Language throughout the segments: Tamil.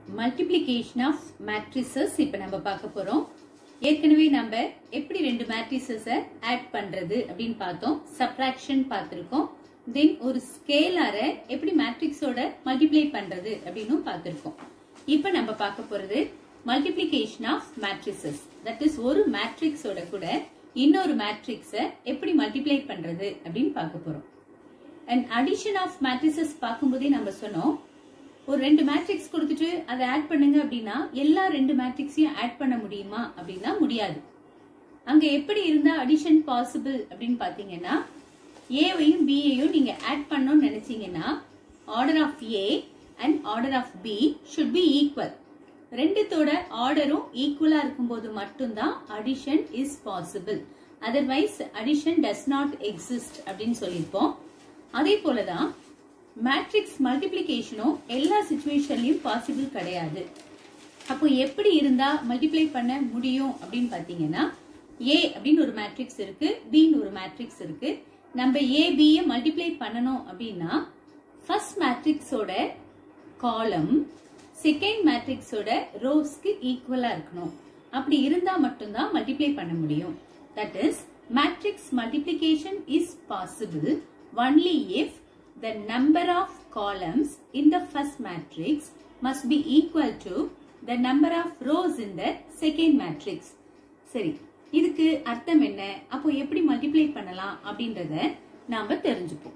மல்டிப்ளிகேஷன் ஆஃப் மேட்ரிசஸ் இப்ப நம்ம பார்க்க போறோம் ஏற்கனவே நம்ம எப்படி ரெண்டு மேட்ரிசஸ ஆட் பண்றது அப்படின்னு பார்த்தோம் சப்ராக்ஷன் பார்த்திருக்கோம் தென் ஒரு ஸ்கேலார எப்படி மேட்ரிக்ஸோட மல்டிப்ளை பண்றது அப்படின்னு பார்த்திருக்கோம் இப்ப நம்ம பார்க்க போறது multiplication of matrices that is ஒரு மேட்ரிக்ஸோட கூட இன்னொரு மேட்ரிக்ஸ எப்படி மல்டிப்ளை பண்றது அப்படின்னு பார்க்க போறோம் அண்ட் அடிஷன் ஆஃப் மேட்ரிசஸ் பார்க்கும்போதே நம்ம சொன்னோம் ஒரு ரெண்டு மேட்ரிக்ஸ் கொடுத்துட்டு அதை ஆட் பண்ணுங்க அப்படின்னா எல்லா ரெண்டு மேட்ரிக்ஸையும் ஆட் பண்ண முடியுமா அப்படின்னா முடியாது அங்க எப்படி இருந்தா அடிஷன் பாசிபிள் அப்படின்னு பாத்தீங்கன்னா ஏவையும் பியையும் நீங்க ஆட் பண்ணணும்னு நினைச்சீங்கன்னா order of A and order of B should be equal ரெண்டுத்தோட ஆர்டரும் ஈக்குவலா இருக்கும்போது மட்டும்தான் addition is possible otherwise addition does not exist அப்படின்னு சொல்லியிருப்போம் அதே போலதான் மேட்ரிக்ஸ் மல்டிப்ளிகேஷனும் எல்லா சுச்சுவேஷன்லயும் பாசிபிள் கிடையாது அப்போ எப்படி இருந்தா மல்டிப்ளை பண்ண முடியும் அப்படின்னு பாத்தீங்கன்னா ஏ அப்படின்னு ஒரு மேட்ரிக்ஸ் இருக்கு பின்னு ஒரு மேட்ரிக்ஸ் இருக்கு நம்ம ஏ பிய மல்டிப்ளை பண்ணணும் அப்படின்னா ஃபர்ஸ்ட் மேட்ரிக்ஸோட காலம் செகண்ட் மேட்ரிக்ஸோட ரோஸ்க்கு ஈக்குவலா இருக்கணும் அப்படி இருந்தா மட்டும்தான் மல்டிப்ளை பண்ண முடியும் that is matrix multiplication is possible only if the number of columns in the first matrix must be equal to the number of rows in the second matrix. சரி இதுக்கு அர்த்தம் என்ன அப்போ எப்படி மல்டிப்ளை பண்ணலாம் அப்படின்றத நாம தெரிஞ்சுப்போம்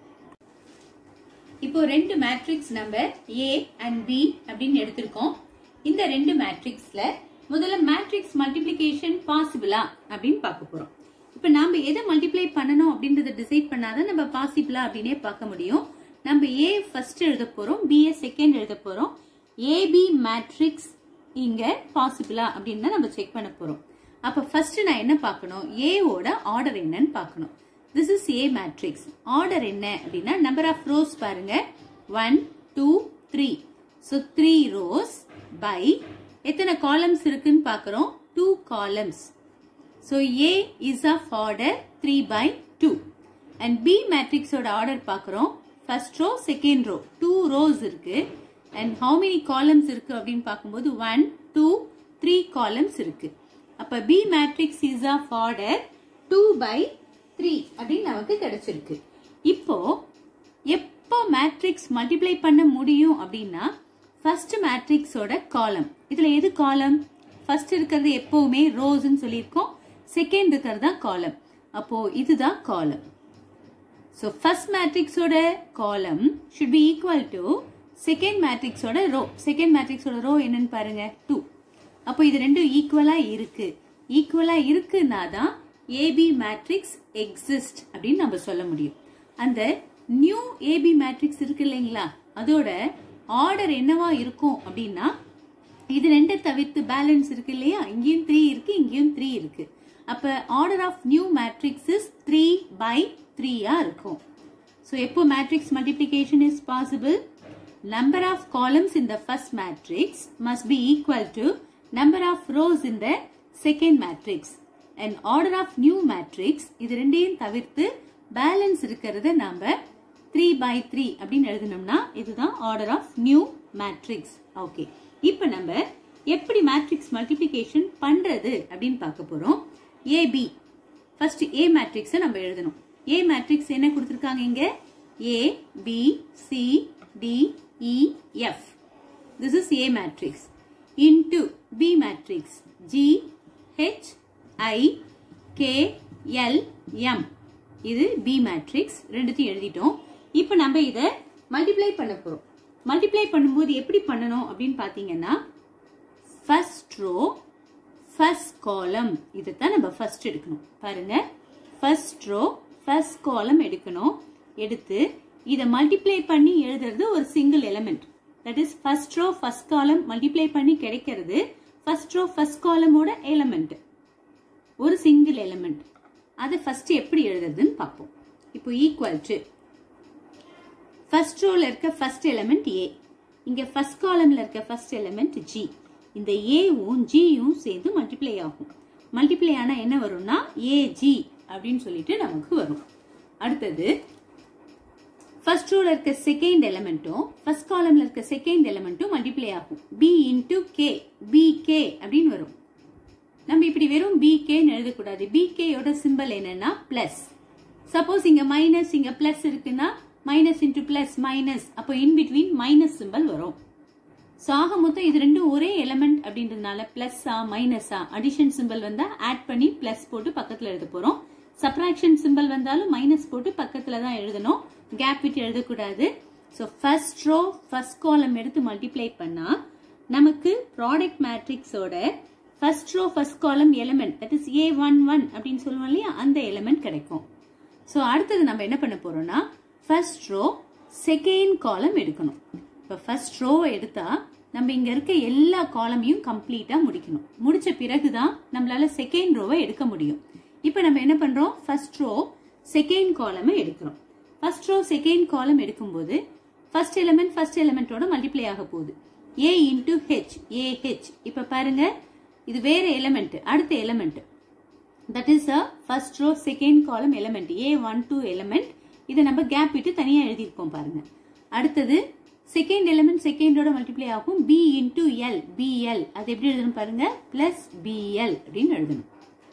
இப்போ ரெண்டு மேட்ரிக்ஸ் நம்ம ஏ அண்ட் பி அப்படின்னு எடுத்திருக்கோம் இந்த ரெண்டு மேட்ரிக்ஸ்ல முதல்ல மேட்ரிக்ஸ் மல்டிப்ளிகேஷன் பாசிபிளா அப்படின்னு பார்க்க போறோம் இப்ப நாம எதை மல்டிப்ளை பண்ணணும் அப்படின்றத டிசைட் பண்ணாதான் நம்ம பாசிபிளா அப்படின்னே பார்க்க முடியும் நம்ம ஏ ஃபர்ஸ்ட் எழுத போறோம் பிஏ செகண்ட் எழுத போறோம் ஏபி மேட்ரிக்ஸ் இங்க பாசிபிளா அப்படின்னு தான் நம்ம செக் பண்ண போறோம் அப்ப ஃபர்ஸ்ட் நான் என்ன பார்க்கணும் ஏவோட ஆர்டர் என்னன்னு பார்க்கணும் this is A matrix order என்ன அப்படின்னா நம்பர் ஆஃப் ரோஸ் பாருங்க one two three so three rows by எத்தனை காலம்ஸ் இருக்குன்னு பார்க்குறோம் two columns so A is of order three by two and B மேட்ரிக்ஸோட ஆர்டர் பார்க்குறோம் first row second row two rows இருக்கு அண்ட் ஹவு மெனி காலம்ஸ் இருக்கு அப்படின்னு பார்க்கும்போது ஒன் டூ த்ரீ காலம்ஸ் இருக்கு அப்ப B matrix is of order two by three அப்படின்னு நமக்கு கிடைச்சிருக்கு இப்போ எப்போ மேட்ரிக்ஸ் மல்டிப்ளை பண்ண முடியும் அப்படின்னா ஃபர்ஸ்ட் மேட்ரிக்ஸோட காலம் இதுல எது காலம் ஃபர்ஸ்ட் இருக்கிறது எப்பவுமே ரோஸ்ன்னு சொல்லியிருக்கோம் செகண்ட் இருக்கிறது தான் காலம் அப்போ இதுதான் காலம் ஸோ ஃபர்ஸ்ட் மேட்ரிக்ஸோட column should be equal to second மேட்ரிக்ஸோட ரோ செகண்ட் மேட்ரிக்ஸோட ரோ என்னன்னு பாருங்க டூ அப்போ இது ரெண்டும் ஈக்குவலா இருக்கு ஈக்குவலா இருக்குன்னா தான் ஏபி மேட்ரிக்ஸ் எக்ஸிஸ்ட் அப்படின்னு நம்ம சொல்ல முடியும் அந்த நியூ ஏபி மேட்ரிக்ஸ் இருக்கு இல்லைங்களா அதோட ஆர்டர் என்னவா இருக்கும் அப்படின்னா இது ரெண்டை தவிர்த்து பேலன்ஸ் இருக்கு இல்லையா இங்கேயும் த்ரீ இருக்கு இங்கேயும் த்ரீ இருக்கு அப்ப order of new matrix is three by த்ரீயா இருக்கும் ஸோ எப்போ matrix multiplication is possible number of columns in the first matrix must be equal to number of rows in the second matrix and order of new matrix இது ரெண்டையும் தவிர்த்து பேலன்ஸ் இருக்கிறத நாம த்ரீ பை த்ரீ அப்படின்னு எழுதணும்னா இதுதான் order of new matrix okay இப்போ நம்ம எப்படி மேட்ரிக்ஸ் மல்டிப்ளிகேஷன் பண்றது அப்படின்னு பார்க்க போறோம் ஏபி ஃபர்ஸ்ட் ஏ மேட்ரிக்ஸை நம்ம எழுதணும் ஏ மேட்ரிக்ஸ் என்ன கொடுத்துருக்காங்க இங்க A B C D E F this is A matrix into B matrix G H I K L M இது பி மேட்ரிக்ஸ் ரெண்டுத்தையும் எழுதிட்டோம் இப்போ நம்ம இதை மல்டிப்ளை பண்ண போறோம் மல்டிப்ளை பண்ணும்போது எப்படி பண்ணணும் அப்படின்னு பாத்தீங்கன்னா ஃபர்ஸ்ட் ரோ ஃபர்ஸ்ட் காலம் இதைத்தான் நம்ம ஃபர்ஸ்ட் எடுக்கணும் பாருங்க ஃபர்ஸ்ட் ரோ ஃபர்ஸ்ட் காலம் எடுக்கணும் எடுத்து இதை மல்டிப்ளை பண்ணி எழுதுறது ஒரு single element that is first row first column multiply பண்ணி கிடைக்கிறது ஃபர்ஸ்ட் ரோ ஃபர்ஸ்ட் காலமோட எலிமெண்ட் ஒரு சிங்கிள் எலிமெண்ட் அதை ஃபர்ஸ்ட் எப்படி எழுதுறதுன்னு பார்ப்போம் இப்போ ஈக்குவல் டு ஃபர்ஸ்ட் ரோல இருக்க ஃபர்ஸ்ட் எலிமெண்ட் ஏ இங்க ஃபர்ஸ்ட் காலம்ல இருக்க ஃபர்ஸ்ட் எலிமெண்ட் ஜி இந்த ஏவும் ஜியும் சேர்ந்து மல்டிப்ளை ஆகும் மல்டிப்ளை ஆனா என்ன வரும்னா ஏஜி அப்படின்னு சொல்லிட்டு நமக்கு வரும் அடுத்தது ஃபர்ஸ்ட் ரோல இருக்க செகண்ட் எலமெண்ட்டும் ஃபர்ஸ்ட் காலம்ல இருக்க செகண்ட் எலமெண்ட்டும் மல்டிப்ளை ஆகும் B into K B K அப்படின்னு வரும் நம்ம இப்படி வெறும் பி கேன்னு எழுதக்கூடாது பி கேயோட சிம்பிள் என்னன்னா பிளஸ் சப்போஸ் இங்க மைனஸ் இங்க பிளஸ் இருக்குன்னா மைனஸ் இன்டூ பிளஸ் மைனஸ் அப்போ இன் பிட்வீன் மைனஸ் சிம்பிள் வரும் ஸோ ஆக மொத்தம் இது ரெண்டும் ஒரே எலமெண்ட் அப்படின்றதுனால பிளஸ்ஸா மைனஸா அடிஷன் சிம்பிள் வந்தா ஆட் பண்ணி பிளஸ் போட்டு பக்கத்துல எழுத போறோம் சப்ராக்ஷன் சிம்பிள் வந்தாலும் மைனஸ் போட்டு பக்கத்துல தான் எழுதணும் கேப் விட்டு எழுதக்கூடாது ஸோ ஃபர்ஸ்ட் ரோ ஃபர்ஸ்ட் காலம் எடுத்து மல்டிப்ளை பண்ணா நமக்கு ப்ராடக்ட் மேட்ரிக்ஸோட first row first column element that is A one one அப்படின்னு சொல்லுவோம் இல்லையா அந்த எலிமெண்ட் கிடைக்கும் ஸோ அடுத்தது நம்ம என்ன பண்ண போறோம்னா ஃபர்ஸ்ட் ரோ செகண்ட் காலம் எடுக்கணும் இப்போ ஃபர்ஸ்ட் ரோவை எடுத்தா நம்ம இங்க இருக்க எல்லா காலமையும் கம்ப்ளீட்டா முடிக்கணும் முடிச்ச பிறகுதான் நம்மளால செகண்ட் ரோவை எடுக்க முடியும் இப்போ நம்ம என்ன பண்றோம் ஃபர்ஸ்ட் ரோ செகண்ட் காலமை எடுக்கிறோம் ஃபர்ஸ்ட் ரோ செகண்ட் காலம் எடுக்கும்போது ஃபர்ஸ்ட் எலிமெண்ட் ஃபர்ஸ்ட் எலிமெண்டோட மல்டிப்ளை ஆக போகுது A into H A H இப்போ பாருங்க இது வேற எலிமெண்ட் அடுத்த element that is uh first row second column element A one two element இதை நம்ம கேப் விட்டு தனியா எழுதியிருக்கோம் பாருங்க அடுத்தது செகண்ட் எலிமெண்ட் செகண்டோட மல்டிப்ளை ஆகும் பி இன்டூ எல் பிஎல் அது எப்படி எழுதணும் பாருங்க பிளஸ் பிஎல் அப்படின்னு எழுதணும்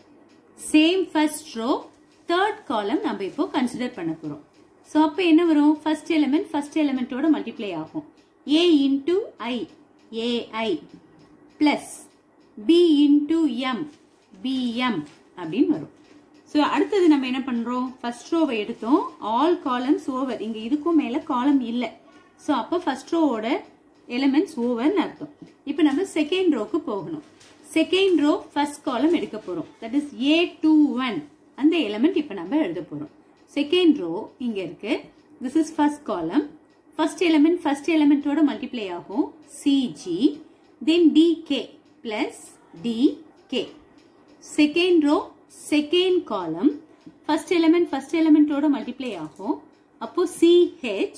சேம் ஃபர்ஸ்ட் ரோ தேர்ட் காலம் நம்ம இப்போ கன்சிடர் பண்ண போறோம் ஸோ அப்போ என்ன வரும் ஃபர்ஸ்ட் எலிமெண்ட் ஃபர்ஸ்ட் எலிமெண்டோட மல்டிப்ளை ஆகும் A into I AI plus B into M BM அப்படின்னு வரும் ஸோ அடுத்தது நம்ம என்ன பண்றோம் ஃபர்ஸ்ட் ரோவை எடுத்தோம் ஆல் காலம்ஸ் ஓவர் இங்க இதுக்கும் மேல காலம் இல்லை ஸோ அப்போ ஃபர்ஸ்ட் ரோவோட எலிமெண்ட்ஸ் ஓவர்னு அர்த்தம் இப்போ நம்ம செகண்ட் ரோக்கு போகணும் செகண்ட் ரோ ஃபர்ஸ்ட் காலம் எடுக்க போறோம் that is A two one அந்த எலிமெண்ட் இப்போ நம்ம எழுத போறோம் செகண்ட் ரோ இங்க இருக்கு this is first column first element first எலிமெண்டோட மல்டிப்ளை ஆகும் CG then DK plus DK second row second column first element first எலிமெண்டோட மல்டிப்ளை ஆகும் அப்போ CH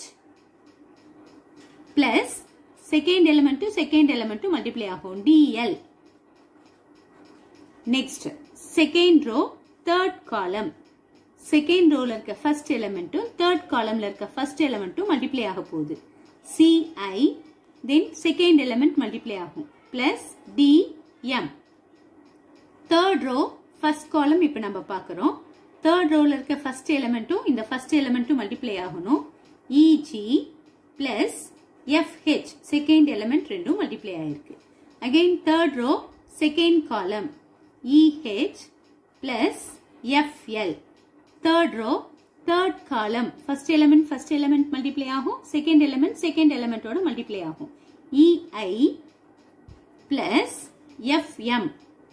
plus second element second element multiply ஆகும் DL next second row third column second ரோல இருக்க ஃபர்ஸ்ட் எலிமெண்ட்டும் தேர்ட் காலம்ல இருக்க ஃபர்ஸ்ட் எலிமெண்ட்டும் மல்டிப்ளை ஆக போகுது CI then second element multiply ஆகும் plus DM third row first column இப்போ நம்ம பார்க்குறோம் தேர்ட் ரோல இருக்க ஃபர்ஸ்ட் எலிமெண்ட்டும் இந்த ஃபர்ஸ்ட் எலிமெண்ட்டும் மல்டிப்ளை ஆகணும் EG plus FH second element ரெண்டும் மல்டிப்ளை ஆயிருக்கு again third row second column EH plus FL third row third column first element first element multiply ஆகும் செகண்ட் எலிமெண்ட் செகண்ட் எலிமெண்டோட மல்டிப்ளை ஆகும் இஐ பிளஸ் எஃப்எம்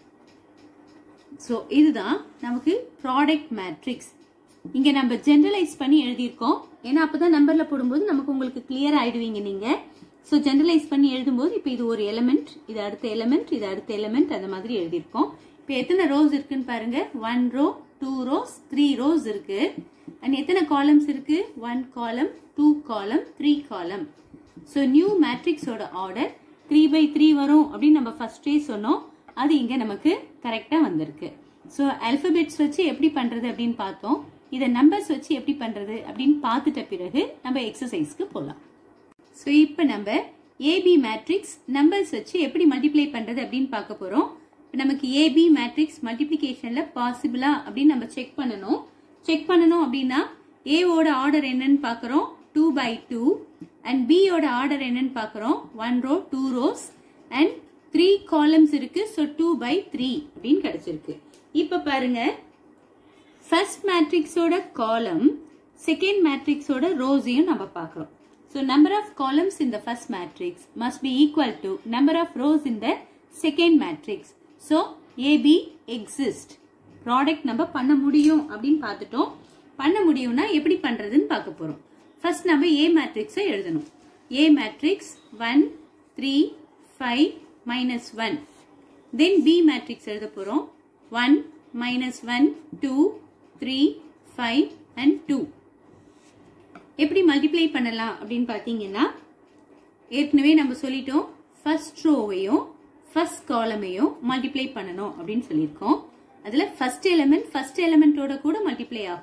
ஸோ இதுதான் நமக்கு ப்ராடக்ட் மேட்ரிக்ஸ் இங்க நம்ம ஜென்ரலைஸ் பண்ணி எழுதியிருக்கோம் ஏன்னா அப்பதான் நம்பர்ல போடும்போது நமக்கு உங்களுக்கு கிளியர் ஆயிடுவீங்க நீங்க ஸோ ஜென்ரலைஸ் பண்ணி எழுதும்போது இப்போ இது ஒரு எலிமெண்ட் இது அடுத்த எலிமெண்ட் இது அடுத்த எலிமெண்ட் அந்த மாதிரி எழுதியிருக்கோம் இப்போ எத்தனை ரோஸ் இருக்குன்னு பாருங்க one row two rows three rows இருக்கு அண்ட் எத்தனை காலம்ஸ் இருக்கு one column two column three column so new மேட்ரிக்ஸோட ஆர்டர் த்ரீ பை த்ரீ வரும் அப்படின்னு நம்ம ஃபர்ஸ்டே சொன்னோம் அது இங்க நமக்கு கரெக்டா வந்திருக்கு ஸோ அல்பபெட்ஸ் வச்சு எப்படி பண்றது அப்படின்னு பார்த்தோம் இதை நம்பர்ஸ் வச்சு எப்படி பண்றது அப்படின்னு பார்த்துட்ட பிறகு நம்ம எக்ஸசைஸ்க்கு போகலாம் ஸோ இப்போ நம்ம ஏபி மேட்ரிக்ஸ் நம்பர்ஸ் வச்சு எப்படி மல்டிப்ளை பண்றது அப்படின்னு பார்க்க போறோம் இப்ப நமக்கு ஏபி மேட்ரிக்ஸ் மல்டிப்ளிகேஷன்ல பாசிபிளா அப்படின்னு நம்ம செக் பண்ணணும் செக் பண்ணணும் அப்படின்னா ஏவோட ஆர்டர் என்னன்னு பார்க்குறோம் டூ பை டூ அண்ட் பியோட ஆர்டர் என்னன்னு பார்க்குறோம் one row two rows and three columns இருக்கு ஸோ டூ பை த்ரீ அப்படின்னு கிடைச்சிருக்கு இப்போ பாருங்க ஃபர்ஸ்ட் மேட்ரிக்ஸோட காலம் செகண்ட் மேட்ரிக்ஸோட ரோஸையும் நம்ம பார்க்குறோம் so number of columns in the first matrix must be equal to number of rows in the second matrix so AB exist product நம்ம பண்ண முடியும் அப்படின்னு பார்த்துட்டோம் பண்ண முடியும்னா எப்படி பண்றதுன்னு பார்க்க போறோம் ஃபர்ஸ்ட் நம்ம ஏ மேட்ரிக்ஸை எழுதணும் A matrix one three five minus one then B matrix எழுத போறோம் one minus one two three five and two எப்படி மல்டிப்ளை பண்ணலாம் அப்படின்னு பார்த்தீங்கன்னா ஏற்கனவே நம்ம சொல்லிட்டோம் ஃபர்ஸ்ட் ரோவையும் ஃபர்ஸ்ட் காலமையும் மல்டிப்ளை பண்ணணும் அப்படின்னு சொல்லியிருக்கோம் அதில் ஃபர்ஸ்ட் எலிமெண்ட் ஃபர்ஸ்ட் எலிமெண்ட்டோட கூட மல்டிப்ளை ஆகும்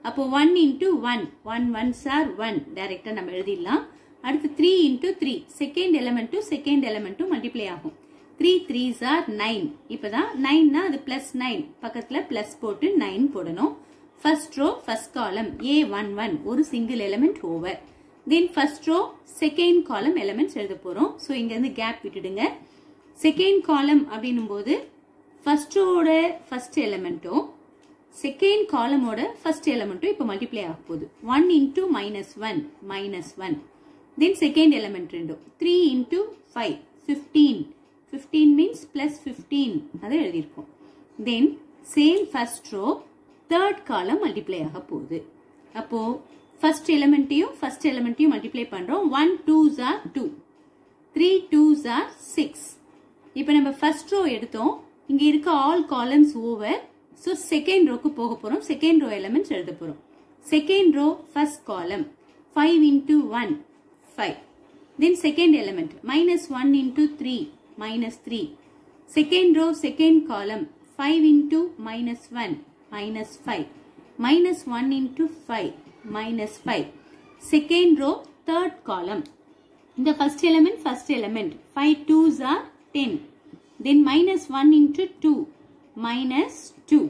அப்போ one into one one one are one டைரக்டா நம்ம எழுதிடலாம் அடுத்து த்ரீ இன்டூ த்ரீ செகண்ட் எலமெண்ட்டும் செகண்ட் எலமெண்ட்டும் மல்டிப்ளை ஆகும் த்ரீ த்ரீ சார் நைன் இப்பதான் நைன்னா அது பிளஸ் நைன் பக்கத்துல பிளஸ் போட்டு நைன் போடணும் first row first column A one one ஒரு single element over then first row second column elements எழுத போறோம் ஸோ இங்க இருந்து கேப் விட்டுடுங்க செகண்ட் காலம் அப்படின்னும் போது ஃபர்ஸ்ட் ரோட ஃபர்ஸ்ட் எலமெண்ட்டும் செகண்ட் காலமோட ஃபர்ஸ்ட் எலமெண்ட்டும் இப்போ மல்டிப்ளை ஆக போகுது one into minus one minus one then second element ரெண்டும் three into five fifteen fifteen means plus fifteen அதை எழுதியிருக்கோம் then same first row third column multiply ஆக போகுது அப்போ ஃபர்ஸ்ட் எலமெண்ட்டையும் ஃபர்ஸ்ட் எலமெண்ட்டையும் மல்டிப்ளை பண்றோம் one two are two three two are six இப்போ நம்ம ஃபர்ஸ்ட் ரோ எடுத்தோம் இங்க இருக்க all columns over so second ரோக்கு போக போறோம் செகண்ட் ரோ எலமெண்ட்ஸ் எழுத போறோம் second row first column five into one five then second element minus one into three minus 3. Second row, second column, 5 into minus 1, minus 5. Minus 1 into 5, minus 5. Second row, third column. The first element, first element, 5 2s are 10. Then minus 1 into 2, minus 2.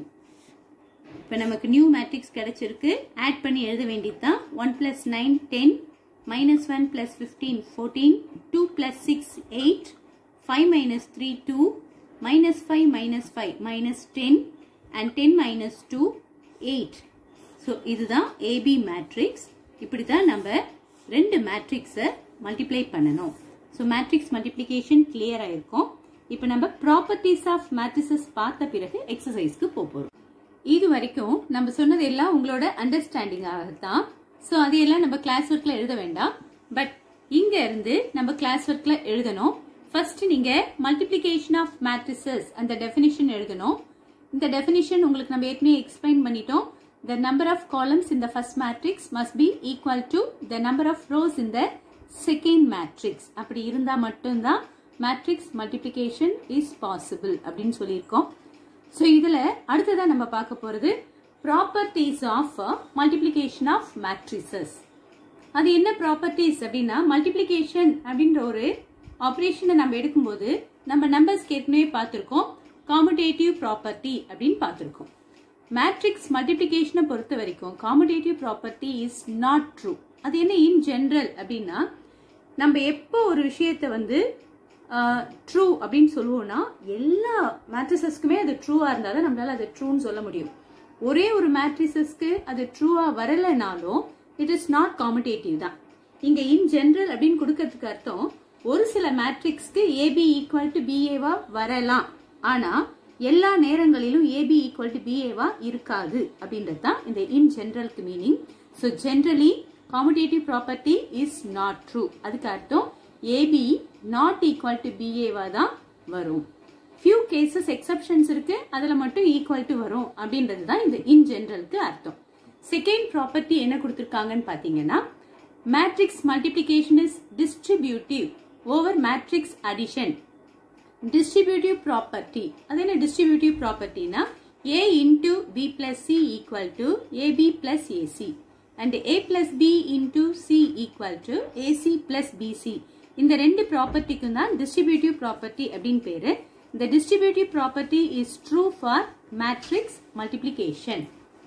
இப்போ நமக்கு நியூ மேட்ரிக்ஸ் கிடைச்சிருக்கு ஆட் பண்ணி எழுத வேண்டியது தான் one plus nine ten minus one plus fifteen fourteen two plus six eight 5 minus 3 2 minus 5 minus 5 minus 10 and 10 minus 2 8 so இதுதான் AB matrix இப்படி தான் நம்ம ரெண்டு மேட்ரிக்ஸை மல்டிப்ளை பண்ணணும் ஸோ மேட்ரிக்ஸ் மல்டிப்ளிகேஷன் கிளியர் ஆயிருக்கும் இப்போ நம்ம ப்ராப்பர்ட்டிஸ் ஆஃப் மேட்ரிசஸ் பார்த்த பிறகு எக்ஸசைஸ்க்கு போகிறோம் இது வரைக்கும் நம்ம சொன்னது எல்லாம் உங்களோட அண்டர்ஸ்டாண்டிங்காக தான் ஸோ அதையெல்லாம் நம்ம கிளாஸ் ஒர்க்ல எழுத வேண்டாம் பட் இங்க இருந்து நம்ம கிளாஸ் ஒர்க்ல எழுதணும் ஃபர்ஸ்ட் நீங்க மல்டிப்ளிகேஷன் ஆஃப் மேட்ரிசஸ் அந்த டெஃபினிஷன் எழுதணும் இந்த டெஃபினிஷன் உங்களுக்கு நம்ம ஏற்கனவே எக்ஸ்பிளைன் பண்ணிட்டோம் the number of columns in the first matrix must be equal to the number of rows in the second matrix அப்படி இருந்தா மட்டும்தான் மேட்ரிக்ஸ் மல்டிப்ளிகேஷன் இஸ் பாசிபிள் அப்படின்னு சொல்லியிருக்கோம் ஸோ இதுல அடுத்ததா நம்ம பார்க்க போறது properties of multiplication of matrices அது என்ன ப்ராப்பர்ட்டிஸ் அப்படின்னா மல்டிப்ளிகேஷன் அப்படின்ற ஒரு ஆப்ரேஷனை நம்ம எடுக்கும்போது நம்ம நம்பர்ஸ்க்கு ஏற்கனவே பார்த்துருக்கோம் காமுடேட்டிவ் ப்ராப்பர்ட்டி அப்படின்னு பார்த்துருக்கோம் மேட்ரிக்ஸ் மல்டிப்ளிகேஷனை பொறுத்த வரைக்கும் commutative property is not true அது என்ன இன் ஜென்ரல் அப்படின்னா நம்ம எப்போ ஒரு விஷயத்தை வந்து ட்ரூ அப்படின்னு சொல்லுவோம்னா எல்லா மேட்ரிசஸ்க்குமே அது ட்ரூவா இருந்தால் தான் நம்மளால அது ட்ரூன்னு சொல்ல முடியும் ஒரே ஒரு மேட்ரிசஸ்க்கு அது ட்ரூவா வரலைனாலும் இட் இஸ் நாட் காமுடேட்டிவ் தான் இங்க இன் ஜென்ரல் அப்படின்னு கொடுக்கறதுக்கு அர்த்தம் ஒரு சில மேட்ரிக்ஸ்க்கு ஏபி ஈக்குவல் டு பிஏவா வரலாம் ஆனா எல்லா நேரங்களிலும் ஏபி ஈக்குவல் டு பிஏவா இருக்காது அப்படின்றது தான் இந்த இன் ஜென்ரலுக்கு meaning so generally commutative property is not true அதுக்கு அர்த்தம் ஏபி நாட் ஈக்குவல் டு பிஏவா தான் வரும் ஃபியூ கேசஸ் எக்ஸப்ஷன்ஸ் இருக்கு அதுல மட்டும் ஈக்குவல் டு வரும் அப்படின்றது தான் இந்த இன் ஜென்ரலுக்கு அர்த்தம் செகண்ட் ப்ராப்பர்ட்டி என்ன கொடுத்துருக்காங்கன்னு பாத்தீங்கன்னா matrix multiplication is distributive over matrix addition distributive property அது என்ன டிஸ்ட்ரிபியூட்டிவ் ப்ராப்பர்ட்டினா A into B plus C equal to AB plus AC and A plus B into C equal to AC plus BC இந்த ரெண்டு ப்ராப்பர்ட்டிக்கும் தான் டிஸ்ட்ரிபியூட்டிவ் ப்ராப்பர்ட்டி அப்படின்னு பேரு இந்த distributive property is true for matrix multiplication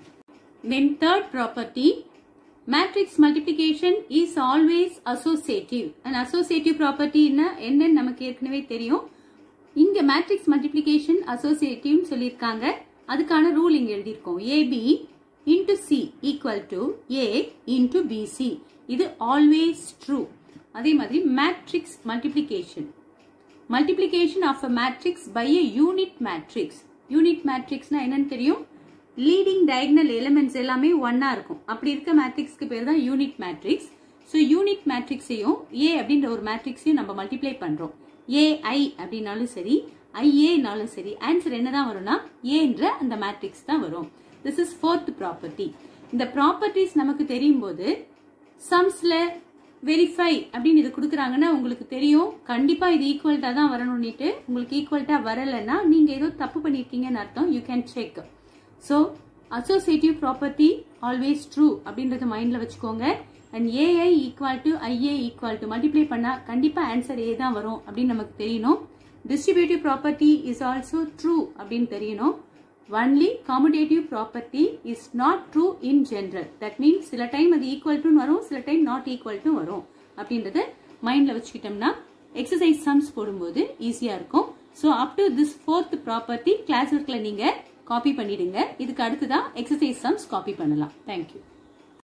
then third property matrix multiplication is always associative and associative ப்ராப்பர்ட்டின்னா என்னன்னு நமக்கு ஏற்கனவே தெரியும் இங்க மேட்ரிக்ஸ் மல்டிபிளிகேஷன் அசோசியேட்டிவ் சொல்லியிருக்காங்க அதுக்கான ரூல் இங்க எழுதியிருக்கோம் AB into C equal to A into BC இது ஆல்வேஸ் ட்ரூ அதே மாதிரி matrix multiplication multiplication of uh matrix by uh unit matrix unit மேட்ரிக்ஸ்னா என்னன்னு தெரியும் லீடிங் டயக்னல் எலிமெண்ட்ஸ் எல்லாமே ஒன்னா இருக்கும் அப்படி இருக்க மேட்ரிக்ஸ்க்கு பேர் தான் யூனிட் மேட்ரிக்ஸ் ஸோ யூனிட் மேட்ரிக்ஸையும் ஏ அப்படின்ற ஒரு மேட்ரிக்ஸையும் நம்ம மல்டிப்ளை பண்றோம் ஏஐ அப்படின்னாலும் சரி ஐஏனாலும் சரி ஆன்சர் என்னதான் வரும்னா ஏன்ற அந்த மேட்ரிக்ஸ் தான் வரும் திஸ் இஸ் ஃபோர்த் ப்ராப்பர்ட்டி இந்த ப்ராப்பர்ட்டிஸ் நமக்கு தெரியும் போது சம்ஸ்ல வெரிஃபை அப்படின்னு இது கொடுக்குறாங்கன்னா உங்களுக்கு தெரியும் கண்டிப்பா இது ஈக்குவல்ட்டா தான் வரணும்னுட்டு உங்களுக்கு ஈக்குவல்ட்டா வரலைன்னா நீங்க ஏதோ தப்பு பண்ணிருக்கீங்கன்னு அர்த்தம் you can check so associative property always true அப்படின்றத மைண்ட்ல வச்சுக்கோங்க and AI equal to IA equal to multiply பண்ணா கண்டிப்பா ஆன்சர் ஏ தான் வரும் அப்படின்னு நமக்கு தெரியணும் distributive property is also true அப்படின்னு தெரியணும் only commutative property is not true in general that means சில டைம் அது ஈக்குவல் டு வரும் சில டைம் நாட் ஈக்குவல் டு வரும் அப்படின்றத மைண்ட்ல வச்சுக்கிட்டோம்னா எக்ஸசைஸ் சம்ஸ் போடும்போது ஈஸியா இருக்கும் so up to this fourth property class ஒர்க்ல நீங்க காப்பி பண்ணிடுங்க இதுக்கு அடுத்துதான் எக்ஸசைஸ் சம்ஸ் காப்பி பண்ணலாம் தேங்க்யூ